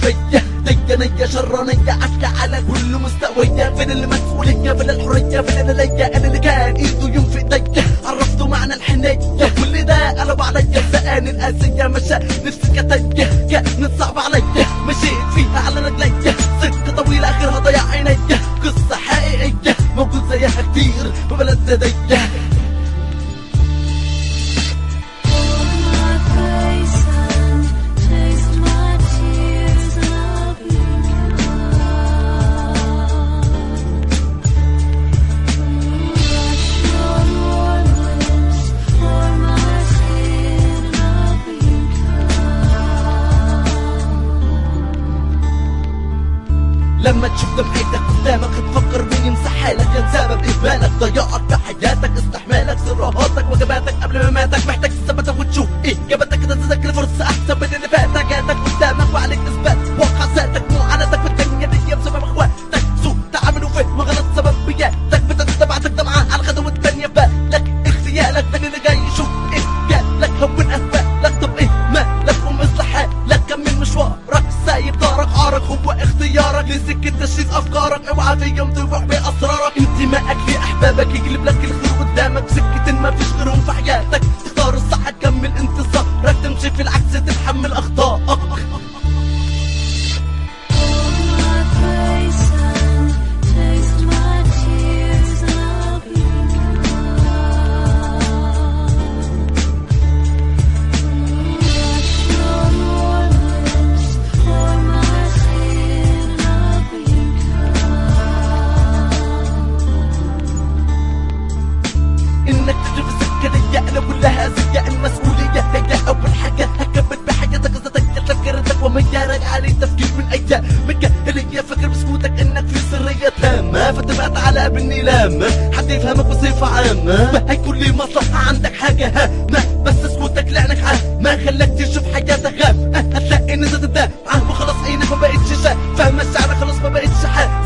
فيا ديانية شرانية عكا على كل مستوية فين المسؤولية فين الحرية فين انا ليا انا اللي كان ايده يوم في ايديا عرفته معنى الحنية كل ده قلب عليا سقاني القاسية مشى نفسي كتية كانت صعبة عليا مشيت فيها على رجليا سكة طويلة اخرها ضياع عينيا قصة حقيقية موجود زيها كتير في بلد زي my face and taste my tears and I'll be Brush your warm lips for my skin and I'll be لما تشوف دمعتك قدامك تفكر مين يمسحها لك كان سبب اهمالك ضياعك في حياتك استحمالك سراهاتك وجباتك قبل ما ماتك محتاج تثبتك وتشوف ايه جابتك كده تذاكر فرصه احسن من اللي فاتك جاتك قدامك وعليك اثبات واقع ذاتك معاناتك في الدنيا دي بسبب اخواتك سوء تعامل وفهم غلط سبب بياتك بتتبعتك دمعه على الخطوه الثانيه بالك اغتيالك من اللي جاي يشوف ايه جالك هون اسبابك طب ايه مالك قوم اصلح حالك كمل مشوارك سايب دارك عارك هو اختيارك لسكة تشخيص افكارك اوعى في يوم تروح باسرارك انتمائك لاحبابك يقلب لك الخير قدامك سكة ما فيش غيرهم في حياتك تختار الصح تكمل انتصارك تمشي في العكس تتحمل اخطائك my face and taste my tears and I'll be Brush your warm lips for my skin and I'll be انك تجري في السكة دي انا كلها زي المسؤولية هي اول حاجة هكمل بحياتك قصتك تفكيرتك وميارك علي تفكير من ايامك اللي هي فاكر بسكوتك انك في سرية تامة فتبعت على بني لامة حد يفهمك بصفة عامة ما هيكون لي مصلحة عندك حاجة هامة بس سكوتك لعنك ما خلاك تشوف حياتك غام هتلاقي ان انت تدافع وخلاص عينك ما بقتش شايف فاهمة الشعر خلاص ما بقتش حاف